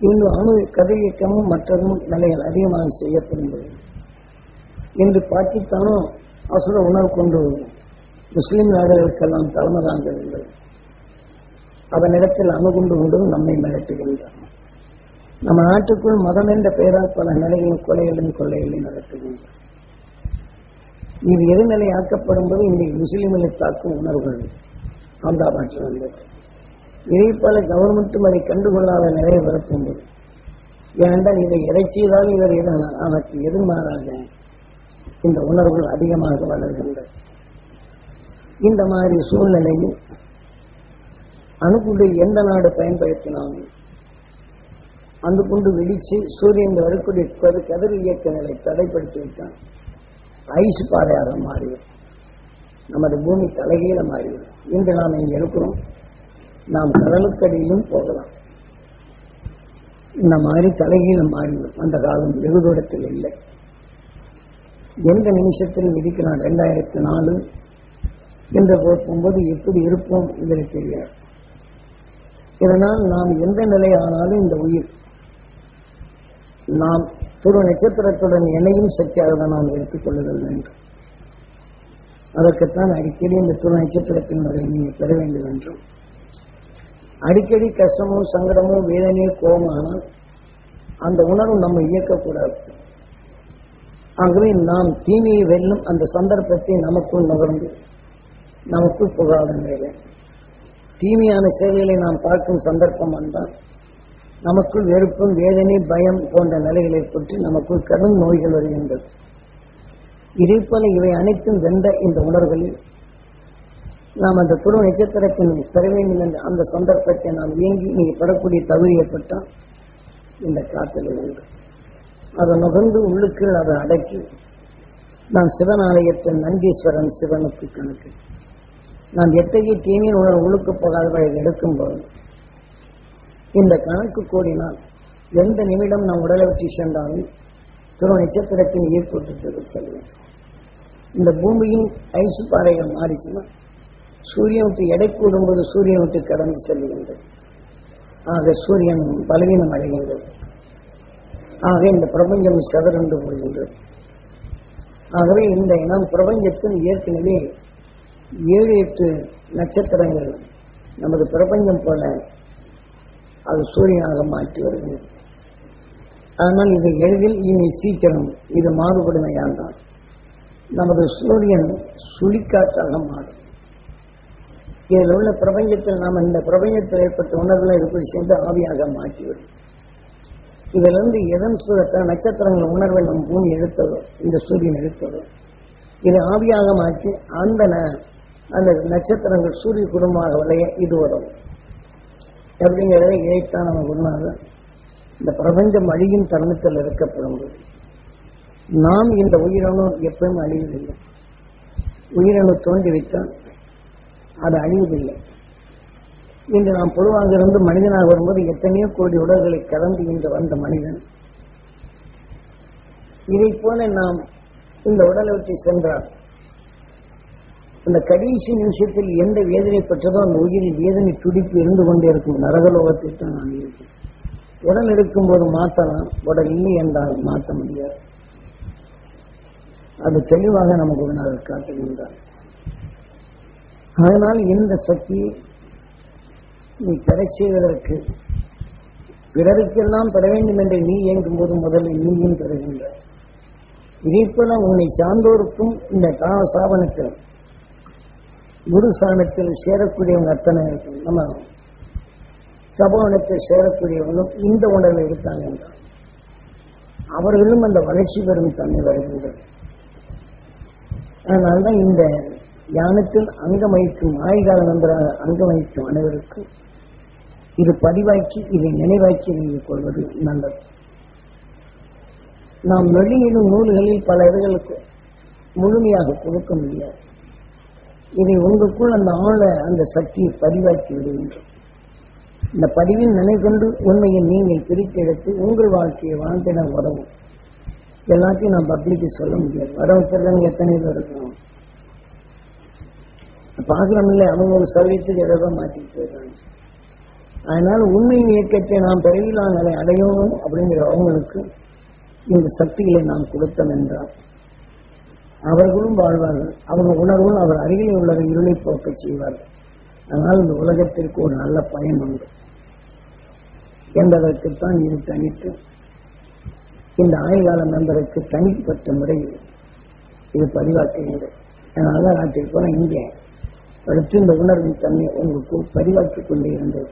இன்று அணு கதிரியக்கமும் மற்றதும் நிலைகள் அதிகமாக செய்யப்படுகிறது இன்று பாகிஸ்தானும் அசுர உணர்வு கொண்டு முஸ்லிம் நாடுகளுக்கெல்லாம் தலைமை தாங்குகிறது அதனிடத்தில் அணுகுண்டு கொண்டு நம்மை மிரட்டுகின்றார் நம்ம நாட்டுக்குள் மதம் என்ற பெயரால் பல நிலைகளும் கொலைகளும் கொள்ளைகளையும் நடத்துகின்றன இது எதிர்நிலை ஆக்கப்படும் போது இன்றைக்கு முஸ்லிம்களை தாக்கும் உணர்வுகள் அகமதாபாத்தில் வந்தது இதே போல கவர்மெண்ட்டும் அதை கண்டுகொள்ளாத நிலையை வரப்போகும்போது ஏனென்றால் இதை எதை செய்தாலும் இவர் எது அதற்கு எதிர்மாறாக இந்த உணர்வுகள் அதிகமாக வளர்கின்றன இந்த மாதிரி சூழ்நிலையில் அணுகுண்டு எந்த நாடு பயன்படுத்தினாலும் அந்த குண்டு வெடிச்சு சூரியன் வரக்கூடிய கது கதிர் இயக்கங்களை தடைப்படுத்தி விட்டான் ஐஸ் பாறையாக மாறிவிடும் நமது பூமி தலைகீழ மாறிவிடும் இன்று நாம் இங்கே இருக்கிறோம் நாம் கடலுக்கடியிலும் போகலாம் இந்த மாதிரி தலைகீழ மாறிவிடும் அந்த காலம் வெகு தூரத்தில் இல்லை எந்த நிமிஷத்தில் விதிக்கலாம் ரெண்டாயிரத்தி நாலு என்று போகும்போது எப்படி இருப்போம் இதில் தெரியாது இதனால் நாம் எந்த நிலை ஆனாலும் இந்த உயிர் நாம் துரு நட்சத்திரத்துடன் இணையும் சக்தியாக தான் நாம் எடுத்துக்கொள்ளுதல் வேண்டும் அதற்குத்தான் அடிக்கடி இந்த துரு நட்சத்திரத்தின் வரை நீங்கள் பெற வேண்டும் என்றும் அடிக்கடி கஷ்டமோ சங்கடமோ வேதனையோ கோபமானால் அந்த உணர்வு நம்ம இயக்கக்கூடாது ஆகவே நாம் தீமையை வெல்லும் அந்த சந்தர்ப்பத்தை நமக்குள் நுகர்ந்து நமக்குள் புகாத நிலை தீமையான செயல்களை நாம் பார்க்கும் சந்தர்ப்பம் வந்தால் நமக்குள் வெறுப்பும் வேதனை பயம் போன்ற நிலைகளை பற்றி நமக்குள் கடும் நோய்கள் வருகின்றது இதே போல இவை அனைத்தும் வென்ற இந்த உணர்வுகளில் நாம் அந்த துருவ நட்சத்திரத்தின் பெற வேண்டும் என்ற அந்த சந்தர்ப்பத்தை நாம் இயங்கி நீங்கள் பெறக்கூடிய தகுதி ஏற்பட்டால் இந்த காற்றலை உண்டு அதை நுகர்ந்து உள்ளுக்கு அதை அடக்கி நான் சிவனாலயத்தின் நந்தீஸ்வரன் சிவனுக்கு கணக்கு நாம் எத்தகைய தீமையின் உணர்வு உள்ளுக்கு போகாதவரை எடுக்கும்போது இந்த கணக்கு கூடினால் எந்த நிமிடம் நாம் உடலை விட்டு சென்றாலும் துருவ நட்சத்திரத்தின் ஈர்ப்போட்டு செல்வேன் இந்த பூமியின் ஐசு பாறைகள் மாறிச்சுன்னா சூரியன் விட்டு எடை கூடும்போது சூரியன் விட்டு கடந்து செல்கின்றது ஆக சூரியன் பலவீனம் அடைகின்றது ஆக இந்த பிரபஞ்சம் செதறண்டு போகின்றது ஆகவே இந்த நாம் பிரபஞ்சத்தில் ஏற்கனவே ஏழு எட்டு நட்சத்திரங்கள் நமது பிரபஞ்சம் போல அது சூரியனாக மாற்றி வருகிறது ஆனால் இது எளிதில் இனி சீக்கிரம் இது மாறுபடுமையானால் நமது சூரியன் சுழிக்காற்றாக மாறும் இதில் உள்ள பிரபஞ்சத்தில் நாம் இந்த பிரபஞ்சத்தில் ஏற்பட்ட உணர்வுகளை எப்படி சேர்ந்து ஆவியாக மாற்றிவிடும் இதிலிருந்து எதன் சுதற்ற நட்சத்திரங்கள் உணர்வை நம் பூமி எடுத்ததோ இந்த சூரியன் எடுத்ததோ இதை ஆவியாக மாற்றி அந்த ந- அந்த நட்சத்திரங்கள் சூரிய குடும்பமாக விளைய இது வரும் அப்படிங்கிறத இதைத்தான் நம்ம உண்மையாக இந்த பிரபஞ்சம் அழியும் தருணத்தில் இருக்கப்படும் போது நாம் இந்த உயிரணு எப்பவும் அழிவதில்லை உயிரணு தோன்றிவிட்டால் அது அழிவதில்லை இன்று நாம் பொதுவாக இருந்து மனிதனாக வரும்போது எத்தனையோ கோடி உடல்களை கடந்து இன்று வந்த மனிதன் இதைப் போல நாம் இந்த உடலை விட்டு சென்றால் இந்த கடைசி நிமிஷத்தில் எந்த வேதனை பெற்றதோ அந்த உயிரில் வேதனை துடிப்பு இருந்து கொண்டே இருக்கும் நரகலோகத்தை தான் நான் இருக்கேன் உடல் எடுக்கும் போது மாற்றலாம் உடல் இல்லை என்றால் மாற்ற முடியாது அது தெளிவாக நமக்கு உணர்வு காட்டுகின்றார் அதனால் இந்த சக்தியை நீ பெற செய்வதற்கு பிறருக்கெல்லாம் பெற வேண்டும் என்று நீ இயங்கும் போது முதலில் நீயும் பெறுகின்ற இதே போல உன்னை சார்ந்தோருக்கும் இந்த தான சாபனத்தில் குரு சாணத்தில் சேரக்கூடியவங்க அத்தனை இருக்கும் நம்ம சபவனத்தில் சேரக்கூடியவங்களும் இந்த உணர்வை எடுத்தாங்க என்றால் அவர்களும் அந்த வளர்ச்சி பெறும் தன்மை வருகின்றது அதனால்தான் இந்த ஞானத்தில் அங்கம் வகிக்கும் ஆய்கால நண்பராக அங்கம் வகிக்கும் அனைவருக்கும் இது பதிவாக்கி இதை நினைவாக்கி நீங்கள் கொள்வது நல்லது நாம் வெளியிடும் நூல்களில் பல இதுகளுக்கு முழுமையாக கொடுக்க முடியாது இதை உங்களுக்குள் அந்த ஆழ அந்த சக்தியை பதிவாக்கி விடுகின்றோம் இந்த பதிவின் நினை கொண்டு உண்மையை நீங்கள் பிரித்து எடுத்து உங்கள் வாழ்க்கையை வாழ்ந்திட உதவும் எல்லாத்தையும் நான் பப்ளிக்கு சொல்ல முடியாது வர வைக்கிறவங்க எத்தனை பேர் இருக்கிறோம் பார்க்குறோம் இல்லை அவங்க ஒரு சௌரியத்துக்கு ஏதோ மாற்றிட்டு போயிடுறாங்க அதனால் உண்மையின் இயக்கத்தை நாம் பிறவிலா நிலை அடையணும் அப்படிங்கிற அவங்களுக்கு இந்த சக்திகளை நாம் கொடுத்தோம் என்றால் அவர்களும் வாழ்வார்கள் அவங்க உணர்வும் அவர் அருகில் உள்ள இருளை போக்க செய்வார்கள் அதனால் இந்த உலகத்திற்கு ஒரு நல்ல பயன் உண்டு என்பதற்குத்தான் இது தனித்து இந்த ஆயுள்கால நண்பருக்கு தனிப்பட்ட முறையில் இது பதிவாக்குகிறது அதனால ராத்திரி போல இங்கே அடுத்து இந்த உணர்வின் தன்மை உங்களுக்கு பதிவாக்கிக் கொண்டே இருந்தது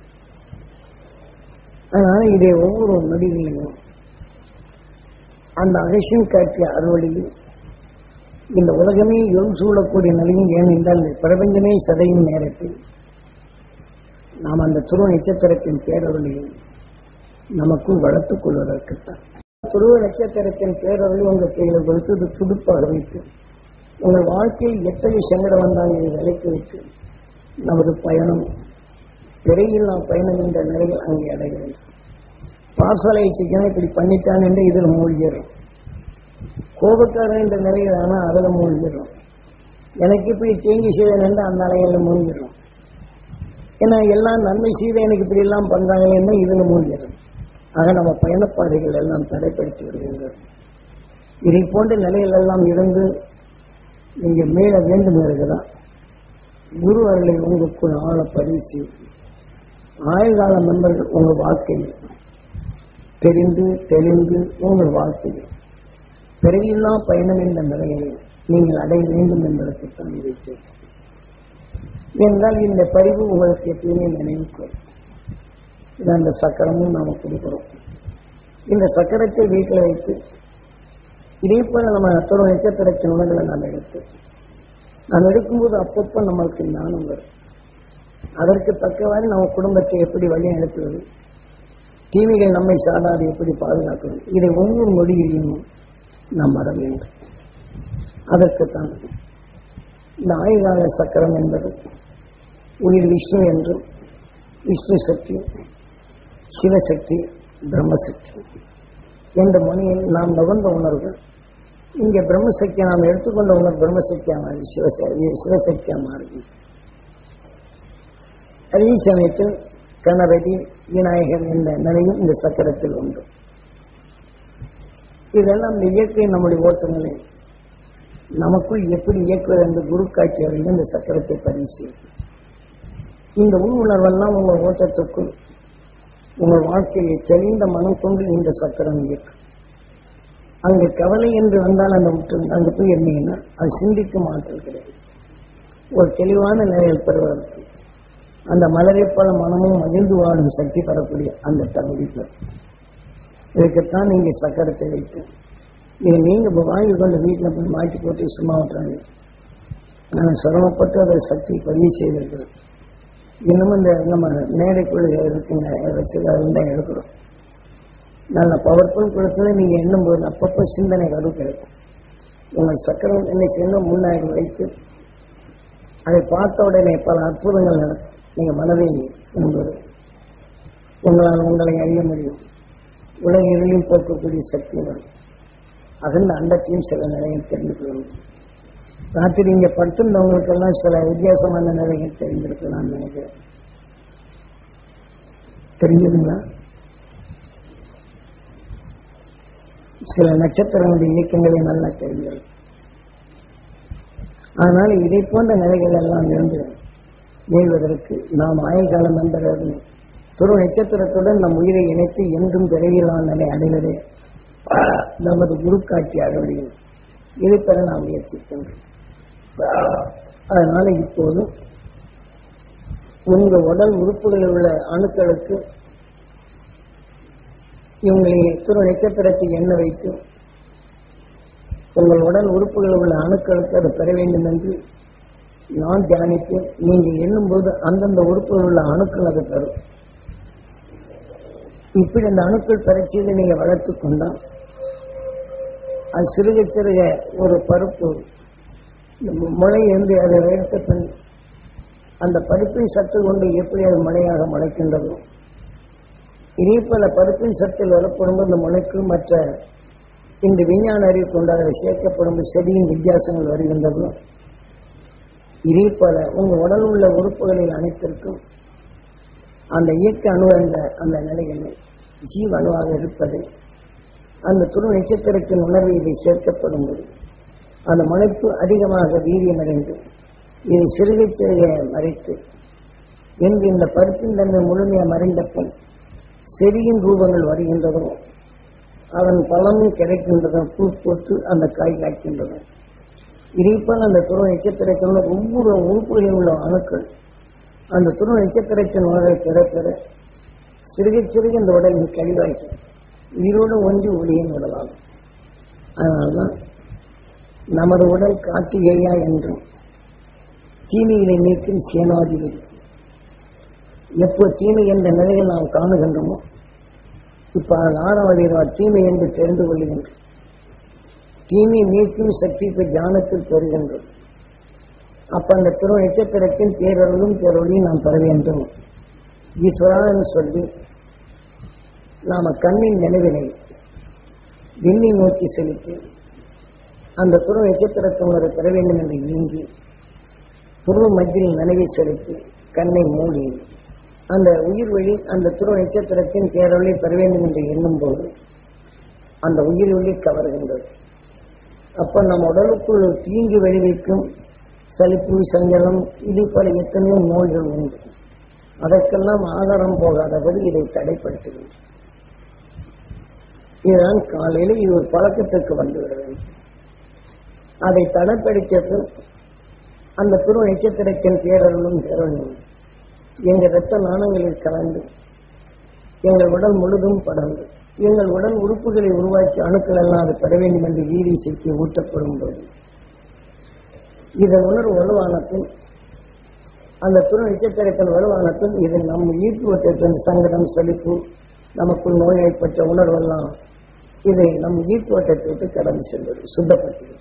அதனால இதை ஒவ்வொரு நொடிகளிலும் அந்த அகசியம் காட்சிய அறுவடையில் இந்த உலகமே இருள் சூழக்கூடிய நிலையும் ஏனென்றால் இந்த பிரபஞ்சமே சதையும் நேரத்தில் நாம் அந்த துருவ நட்சத்திரத்தின் பேரவர்களையும் நமக்குள் வளர்த்துக் கொள்வதற்குத்தான் துருவ நட்சத்திரத்தின் பேரவர்களை உங்கள் கையில் கொடுத்து இது துடுப்பாக வைத்து உங்கள் வாழ்க்கையில் எத்தகைய சங்கடம் வந்தாலும் இதை விலைக்கு வைத்து நமது பயணம் பிறையில்லா பயணம் என்ற நிலையில் அங்கே அடைகிறது பார்சலை சிக்கனை இப்படி பண்ணிட்டான் என்று இதில் மூழ்கிறோம் கோபக்காரன் என்ற நிலையில் ஆனால் அதில் மூழ்கிறோம் எனக்கு இப்படி தேங்கி செய்தேன் என்று அந்த அலையில் மூழ்கிறோம் ஏன்னா எல்லாம் நன்மை செய்த எனக்கு இப்படி எல்லாம் பண்றாங்களேன்னு இதில் மூழ்கிறோம் ஆக நம்ம பயணப்பாதைகள் எல்லாம் தடைப்படுத்தி வருகின்றது இதை போன்ற நிலையில் எல்லாம் இருந்து நீங்க மேல வேண்டும் இருக்குதான் குரு அவர்களை உங்களுக்குள் ஆழ பரிசு ஆயுள்கால நண்பர்கள் உங்கள் வாழ்க்கையில் தெரிந்து தெளிந்து உங்கள் வாழ்க்கையில் பிறவியில்லா பயணம் என்ற நிலையை நீங்கள் அடைய வேண்டும் என்பதற்குத்தான் இதை என்றால் இந்த பரிவு உங்களுக்கு எப்பயுமே நினைவுக்கு இது அந்த சக்கரமும் நாம கொடுக்கிறோம் இந்த சக்கரத்தை வீட்டில் வைத்து இதே போல நம்ம துறை நட்சத்திரத்தின் உணர்களை நாம் எடுத்து நாம் எடுக்கும்போது அப்பப்போ நம்மளுக்கு ஞானம் வரும் அதற்கு தக்கவாறு நம்ம குடும்பத்தை எப்படி வழி நடத்துவது தீமைகள் நம்மை சாடாது எப்படி பாதுகாக்கிறது இதை ஒவ்வொரு மொழியிலையும் நாம் வர வேண்டும் அதற்குத்தான் இந்த ஆயுகால சக்கரம் என்பது உயிர் விஷ்ணு என்றும் விஷ்ணு சக்தி சிவசக்தி பிரம்மசக்தி என்ற முனையில் நாம் நுகர்ந்த உணர்வு இங்கே பிரம்மசக்தியை நாம் எடுத்துக்கொண்ட உணர்வு பிரம்மசக்தியா மாறி சிவசக்தி சிவசக்தியா மாறுது அதே சமயத்தில் கணபதி விநாயகர் என்ற நிலையும் இந்த சக்கரத்தில் உண்டு இதெல்லாம் இந்த இயற்கை நம்முடைய ஓட்டங்களை நமக்குள் எப்படி இயக்குவது என்று குரு காட்சியவர்கள் இந்த சக்கரத்தை பரிசு இந்த உள் உணர்வெல்லாம் உங்கள் ஓட்டத்துக்குள் உங்கள் வாழ்க்கையை தெளிந்த மனம் கொண்டு இந்த சக்கரம் இயக்கும் அங்கு கவலை என்று வந்தால் அந்த விட்டு அங்கு போய் இருந்தீங்கன்னா அது சிந்திக்கும் ஆற்றல் கிடையாது ஒரு தெளிவான நிலையில் பெறுவதற்கு அந்த மலரை போல மனமும் மகிழ்ந்து வாழும் சக்தி பெறக்கூடிய அந்த தகுதி பெறும் இதுக்குத்தான் நீங்க சக்கரத்தை வைத்து நீங்க நீங்க இப்ப வாங்கி கொண்டு வீட்டில் போய் மாட்டி போட்டு சும்மா விட்டுறாங்க நான் சிரமப்பட்டு அதை சக்தி பதிவு செய்திருக்கிறேன் இன்னமும் இந்த நம்ம மேடைக்குள்ள இருக்குங்க வச்சு தான் எடுக்கிறோம் நல்ல பவர்ஃபுல் கொடுத்ததை நீங்க எண்ணும் போது அப்பப்போ சிந்தனை வரும் கிடைக்கும் உங்கள் சக்கரம் என்ன செய்யணும் முன்னாடி வைத்து அதை பார்த்த உடனே பல அற்புதங்கள் நடக்கும் நீங்க மனதை என்பது உங்களால் உங்களை அறிய முடியும் உலக இருளையும் போக்கக்கூடிய சக்தி வரும் அகண்ட அண்டத்தையும் சில நிலையில் தெரிந்து கொள்ள முடியும் ராத்திரி இங்க படுத்திருந்தவங்களுக்கெல்லாம் சில வித்தியாசமான நிலைகள் தெரிந்திருக்கலாம் நினைக்கிறேன் தெரிஞ்சதுங்களா சில நட்சத்திரங்களுடைய இயக்கங்களை நல்லா தெரிஞ்சது அதனால இதை போன்ற நிலைகள் எல்லாம் இருந்து நீள்வதற்கு நாம் ஆயுள்காலம் நண்பர்கள் துரு நட்சத்திரத்துடன் நம் உயிரை இணைத்து என்றும் விரைவிலான நிலை அடைவதே நமது குருக்காட்சி அறுவடையில் இதை பெற நாம் முயற்சிக்கின்றோம் அதனால இப்போது உங்க உடல் உறுப்புகளில் உள்ள அணுக்களுக்கு இவங்களை துரு நட்சத்திரத்தை எண்ண வைத்து உங்கள் உடல் உறுப்புகளில் உள்ள அணுக்களுக்கு அதை பெற வேண்டும் என்று நான் தியானித்து நீங்கள் எண்ணும்போது அந்தந்த உறுப்புகளில் உள்ள அணுக்கள் அதை பெறும் இப்படி அந்த அணுக்கள் பெறச் செய்து நீங்க வளர்த்து கொண்டால் அது சிறுக சிறுக ஒரு பருப்பு முளை இருந்து அதை எடுத்த பின் அந்த பருப்பின் சத்து கொண்டு எப்படி அது மழையாக முளைக்கின்றதோ இதே போல பருப்பின் சத்தில் வரப்படும் அந்த முளைக்கு மற்ற இந்த விஞ்ஞான அறிவு கொண்டு அதில் சேர்க்கப்படும் செடியின் வித்தியாசங்கள் வருகின்றதோ இதே போல உங்க உடல் உள்ள உறுப்புகளில் அனைத்திற்கும் அந்த இயக்க அணு என்ற அந்த நிலையில் ஜீவ அணுவாக இருப்பது அந்த துரு நட்சத்திரத்தின் உணர்வு இதை சேர்க்கப்படும் போது அந்த மலைப்பு அதிகமாக வீரியமடைந்து இதை சிறுக சிறுக மறைத்து என்று இந்த பருத்தின் தன்மை முழுமையாக மறைந்த பின் செடியின் ரூபங்கள் வருகின்றதோ அதன் பலனும் கிடைக்கின்றதோ பூ போட்டு அந்த காய் காய்க்கின்றன இதைப்போல் அந்த துருவ நட்சத்திரத்தில் உள்ள ஒவ்வொரு உறுப்புகளில் உள்ள அணுக்கள் அந்த துருவ நட்சத்திரத்தின் உணர்வை பெற பெற சிறுக சிறுக இந்த உடலின் கழிவாகி உயிரோடு ஒன்றி ஒளியின் உடலாகும் அதனால்தான் நமது உடல் கார்த்திகேயா என்றும் தீமைகளை நீக்கும் சேனாதிபதி எப்போ தீமை என்ற நிலையில் நாம் காணுகின்றோமோ இப்ப ஆறாவது தீமை என்று தெரிந்து கொள்ளுகின்றோம் தீமை நீக்கும் சக்தி இப்ப ஞானத்தில் பெறுகின்றோம் அப்ப அந்த திரு நட்சத்திரத்தின் பேரருளும் பேரொழியும் நாம் பெற வேண்டும் ஈஸ்வரான்னு சொல்லி நாம கண்ணின் நினைவினை விண்ணை நோக்கி செலுத்தி அந்த துரு நட்சத்திரத்தினரை பெற வேண்டும் என்று நீங்கி துருவ மத்தியில் நினைவை செலுத்தி கண்ணை மூடி அந்த உயிர் வழி அந்த துருவ நட்சத்திரத்தின் பேரொழி பெற வேண்டும் என்று எண்ணும் போது அந்த உயிர் ஒளி கவர்கின்றது அப்ப நம் உடலுக்குள் தீங்கு விளைவிக்கும் சலிப்பு சஞ்சலம் இது போல எத்தனையோ நோய்கள் உண்டு அதற்கெல்லாம் ஆதாரம் போகாதபடி இதை தடைப்படுத்துகிறது இதுதான் காலையில் இது ஒரு பழக்கத்திற்கு வந்துவிடுறது அதை தடைப்படுத்தியது அந்த துரு நட்சத்திரத்தின் பேரர்களும் பேரொழியும் எங்கள் இரத்த நாணங்களில் கலந்து எங்கள் உடல் முழுதும் படர்ந்து எங்கள் உடல் உறுப்புகளை உருவாக்கி அணுக்கள் எல்லாம் அது பெற வேண்டும் என்று வீதி செய்தி ஊட்டப்படும் போது இதன் உணர்வு வலுவானத்தின் அந்த துரு நட்சத்திரத்தின் வலுவானத்தின் இது நம் ஈர்ப்புவத்தின் சங்கடம் செழிப்பு நமக்குள் நோய் ஏற்பட்ட உணர்வெல்லாம் இதை நம் ஈர்ப்புவட்டத்தை விட்டு கடந்து செல்வது சுத்தப்படுத்துகிறது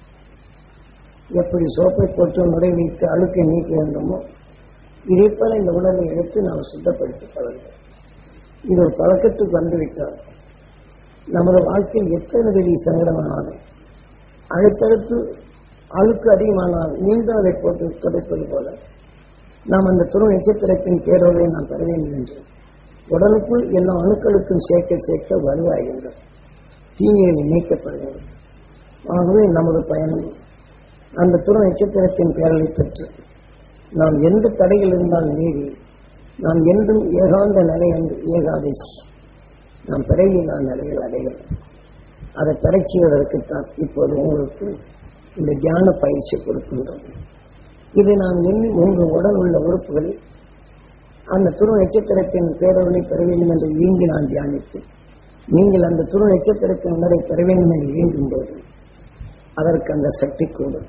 எப்படி சோப்பை போட்டு நுரை வைத்து அழுக்கை நீக்க வேண்டுமோ இதே போல இந்த உணர்வை எடுத்து நாம் சுத்தப்படுத்திக் கொள்ளவேண்டும் இது ஒரு பழக்கத்துக்கு வந்துவிட்டால் நமது வாழ்க்கையில் எத்தனை பெரிய சங்கடமானாலும் அடுத்தடுத்து அழுக்கு அதிகமானால் மீண்டும் அதை போட்டு துடைப்பது போல நாம் அந்த துணை நட்சத்திரத்தின் பேரோவை நாம் பெற வேண்டும் என்று உடலுக்குள் எல்லா அணுக்களுக்கும் சேர்க்க சேர்க்க வலுவாகின்றது தீமையை நீக்கப்படுகிறது ஆகவே நமது பயணம் அந்த துணை நட்சத்திரத்தின் பேரலை பெற்று நாம் எந்த தடைகள் இருந்தால் மீறி நாம் என்றும் ஏகாந்த நிலை என்று ஏகாதசி நாம் பிறவியில்லா நிலையில் அடைகிறோம் அதை பெறச் செய்வதற்குத்தான் இப்போது உங்களுக்கு இந்த தியான பயிற்சி கொடுக்கின்றோம் இது நாம் எண்ணி உங்கள் உடல் உள்ள உறுப்புகளில் அந்த துரு நட்சத்திரத்தின் பேரவனை பெற வேண்டும் என்று இயங்கி நான் தியானித்து நீங்கள் அந்த துரு நட்சத்திரத்தின் உணரை பெற வேண்டும் என்று இயங்கும் போது அதற்கு அந்த சக்தி கூடும்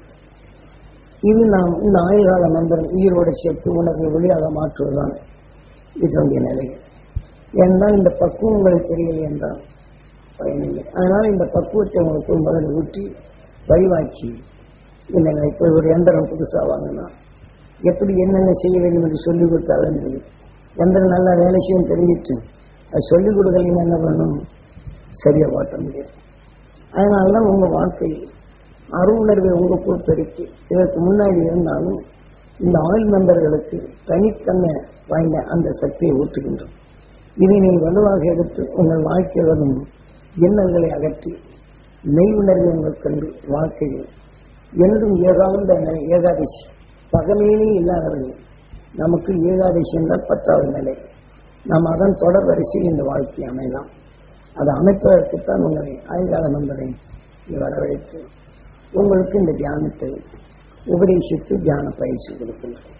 இது நாம் இந்த ஆயுள்கால நண்பர் உயிரோடு சேர்த்து உணர்வை ஒளியாக மாற்றுவதுதான் இதனுடைய நிலை ஏனென்றால் இந்த பக்குவம் உங்களுக்கு தெரியவில்லை என்றால் பயனில்லை அதனால் இந்த பக்குவத்தை உங்களுக்கு முதல்ல ஊற்றி வழிவாக்கி இல்லைங்க இப்போ ஒரு எந்திரம் புதுசாக வாங்கினா எப்படி என்னென்ன செய்ய வேண்டும் என்று சொல்லிக் கொடுத்தாலும் தெரியும் எந்திரம் நல்லா வேலை செய்யும் தெரிஞ்சிட்டு அது சொல்லிக் கொடுக்கலைன்னா என்ன பண்ணணும் சரியாக ஓட்ட முடியும் அதனால தான் உங்கள் வாழ்க்கையில் அருணர்வை உங்களுக்குள் பெருக்கி இதற்கு முன்னாடி இருந்தாலும் இந்த ஆயுள் நண்பர்களுக்கு தனித்தன்மை வாய்ந்த அந்த சக்தியை ஊட்டுகின்றோம் இதை நீங்கள் வலுவாக எடுத்து உங்கள் வாழ்க்கையில் வரும் எண்ணங்களை அகற்றி மெய் உணர்வை உங்கள் கண்டு வாழ்க்கையில் என்றும் ஏகாந்த நிலை ஏகாதசி பகமையிலே இல்லாதவர்கள் நமக்கு ஏகாதசி என்றால் பத்தாவது நிலை நாம் அதன் தொடர் வரிசையில் இந்த வாழ்க்கை அமையலாம் அதை அமைப்பதற்குத்தான் உங்களை ஆயுள்கால நண்பரை வரவழைத்து உங்களுக்கு இந்த தியானத்தை உபதேசித்து தியான பயிற்சி கொடுக்கின்றோம்